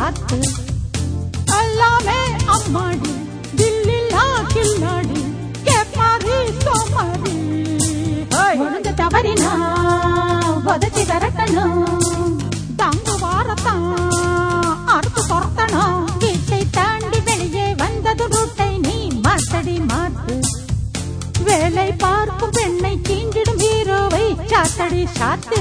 சாத்து எல்லாமே அம்மாடி தில்லில்லா கில்லாடி கேப்பாரி சோமாரி ஒழுங்கு தவறினா உதச்சி விரட்டணும் தங்கு வாரத்தான் அறுத்து துரத்தணும் வீட்டை தாண்டி வெளியே வந்தது ரூட்டை நீ மாத்தடி மாத்து வேலை பார்க்கும் பெண்ணை கீண்டிடும் ஹீரோவை சாத்தடி சாத்து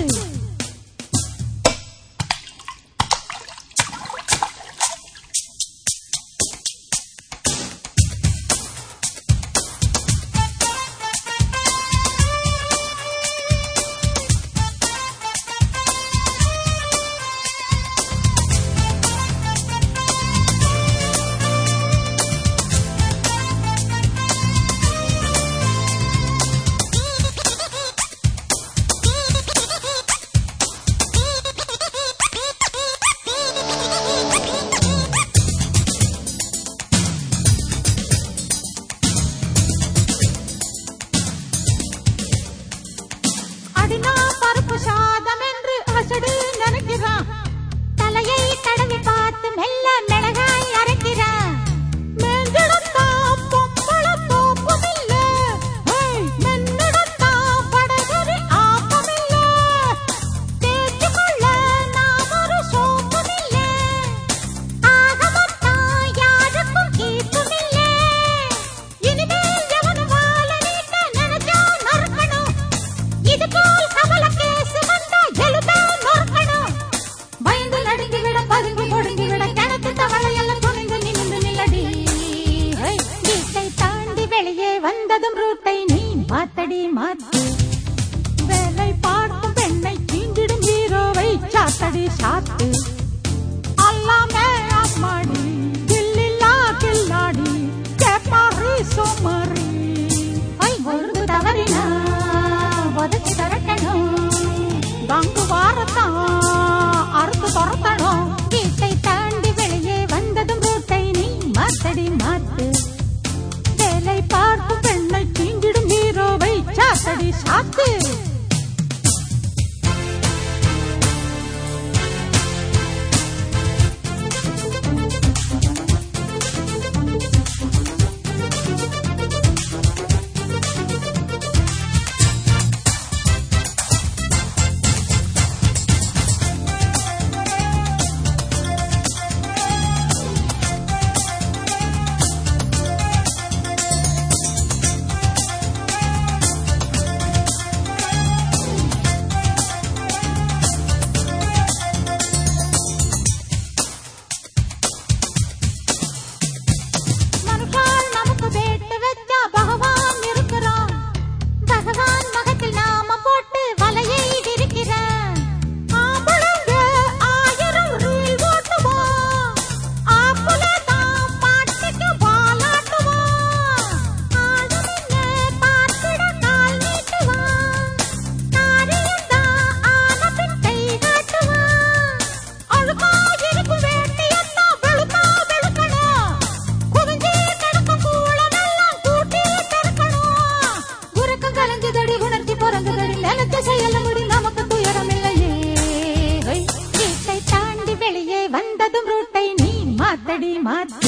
அடினா பருப்பு சாதம் என்று அசடு நினைக்கிறான் தலையை தடவி பார்த்து மெல்ல மிளகாய் அரைக்கிறான் மெஞ்செடுத்தா பொம்பள தோப்புமில்ல ஏய், மென்னெடுத்தா படகுறி ஆப்பமில்ல தேய்ச்சுக்கொள்ள நாம் ஒரு சோப்புமில்ல ஆக மொத்தம் யாருக்கும் கீப்புமில்ல இனிமேல் எவனும் வாழ நீட்ட நினைச்சா நறுக்கணும் இது போல் கமல கேசு வந்தா எழுதா நோக்கணும் பயந்து நடுங்கி விட பதுங்கி கொடுங்கி விட கிணத்து தவளை எல்லாம் துணிந்து நிமிந்து நில்லடி ஹை, வீட்டை தாண்டி வெளியே வந்ததும் ரூட்டை நீ மாத்தடி மாத்து வேலை பார்க்கும் பெண்ணை கீண்டிடும் ஹீரோவை சாத்தடி சாத்து அல்லாமே அம்மாடி தில்லில்லா கில்லாடி கேப்பாரி சோமாரி ஐ ஒரு தவறினா உதச்சி தரட்டணும் தங்கு வாரத்தான் அறுத்து துரத்தணும் வீட்டை தாண்டி வெளியே வந்ததும் ரூட்டை நீ மாத்தடி மாத்து வேலை பார்க்கும் பெண்ணை தீண்டிடும் ஹீரோவை சாத்தடி சாத்து மனுஷால் நமக்கு வேட்டு வச்சா பகவான் இருக்கிறான் பகவான் மகத்தில் நாம போட்டு வலையை விரிக்கிறான் ஆம்பளங்க ஆயிரம் ரீல் ஓட்டுவோம் ஆப்புல தான் பாட்டுக்கு பாலாட்டுவோம் ஆளுங்க பார்த்திட கால் நீட்டுவான் காரியம் தான் ஆன பின் கை காட்டுவான் அழுக்கா இருக்கும் வேட்டியெல்லாம் வெளுத்தா வெளுக்கணும் குவிஞ்சி கிடக்கும் கூளமெல்லாம் கூட்டி பெருக்கணும் உறக்கம் கலைஞ்சதடி உணர்ச்சி பிறந்ததடி நினைச்ச செயல முடி நமக்கு துயரமில்லையே ஹை, வீட்டை தாண்டி வெளியே வந்ததும் ரூட்டை நீ மாத்தடி மாத்து